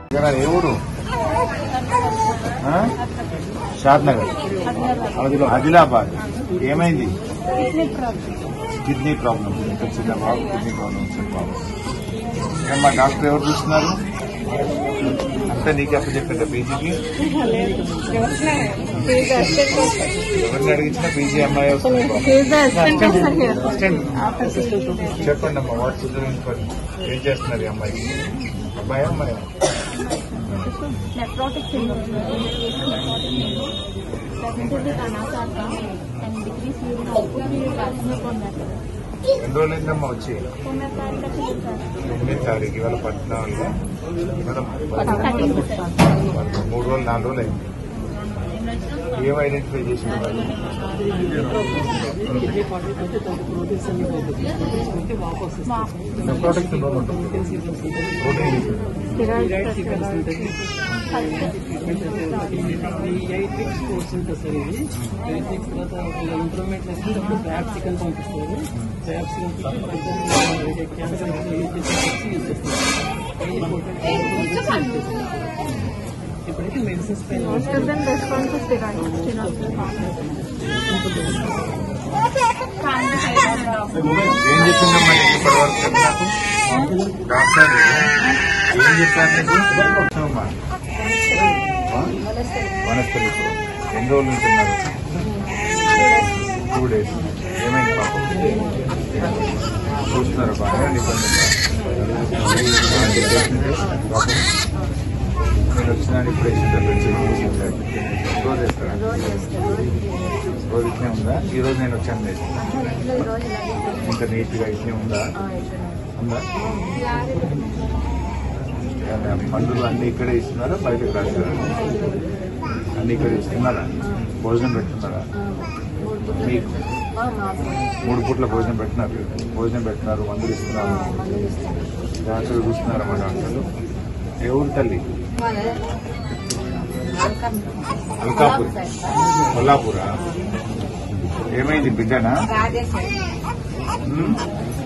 ఇక్కడ ఏ ఊరు ఆ? షాద్ నగర్ అదిలో ఆదిలాబాద్ ఏమైంది కిడ్నీ ప్రాబ్లం ఇంకా చిన్న బాబు కిడ్నీ ప్రాబ్లం చిన్న బాబు ఏమ్మా డాక్టర్ ఎవరు చూస్తున్నారు అంతా నీకే అప్పు చెప్పిందా పీజీకి ఎవరిని అడిగించినా పీజీ అమ్మాయి వస్తుంది అసిస్టెంట్ చెప్పండి అమ్మా వాట్ ఏం చేస్తున్నారు ఈ అమ్మాయి అబ్బాయి అమ్మాయి nephrotic syndrome. Secondary anasarca and decreased urine output will plasma conductor. ఎన్ని రోజులైందమ్మా వచ్చి Homeopathic filter. ఎనిమిది తారీఖు ఇవాళ పద్నాలుగు ఇవాళ Thirteen percent. మూడు రోజులు నాలుగు రోజులు అయింది ఏం ఐడెంటిఫై చేసిన వాళ్ళు నెఫ్రోటిక్ సిండ్రోమ్ ఉంటుంది ప్రోటీన్ ఇంప్రూవ్మెంట్ చేసినప్పుడు బ్యాప్సిక్ అని పంపిస్తారు బ్యాప్సిక్ క్యాన్సర్ యూజ్ చేస్తారు ఇప్పుడైతే మెడిసిన్స్ పైన Most of them respond to steroids. Steroids. ఏం చెప్పిందమ్మా నీకు ఇప్పటి వరకు నాకు డాక్టర్ ఏం చెప్పారు నీకు అమ్మా. ఆ? వనస్థలి ఎన్ని రోజులు ఉంటున్నారు టూ డేస్ ఏమైంది పాపం చూస్తున్నారు బాగా నిబంధన పాపం నేను వచ్చినా ఇప్పుడు రోజు వేస్తారా రోజు ఇట్లే ఉందా ఈ రోజు నేను వచ్చాను చేస్తాను ఇంత నీట్ గా ఇట్లే ఉందా ఉందా ఏమైనా మందులు అన్ని ఇక్కడే ఇస్తున్నారా బయటకు రాస్తారా అన్ని ఇక్కడ ఇస్తున్నారా భోజనం పెడుతున్నారా మీకు మూడు పూట్ల భోజనం పెట్టినారు భోజనం పెట్టినారు మందులు ఇస్తున్నారు డాక్టర్లు చూస్తున్నారా మా డాక్టర్లు ఏ ఊరు తల్లి అల్కాపూర్ కొల్లాపూరా ఏమైంది బిడ్డనా ఉమ్?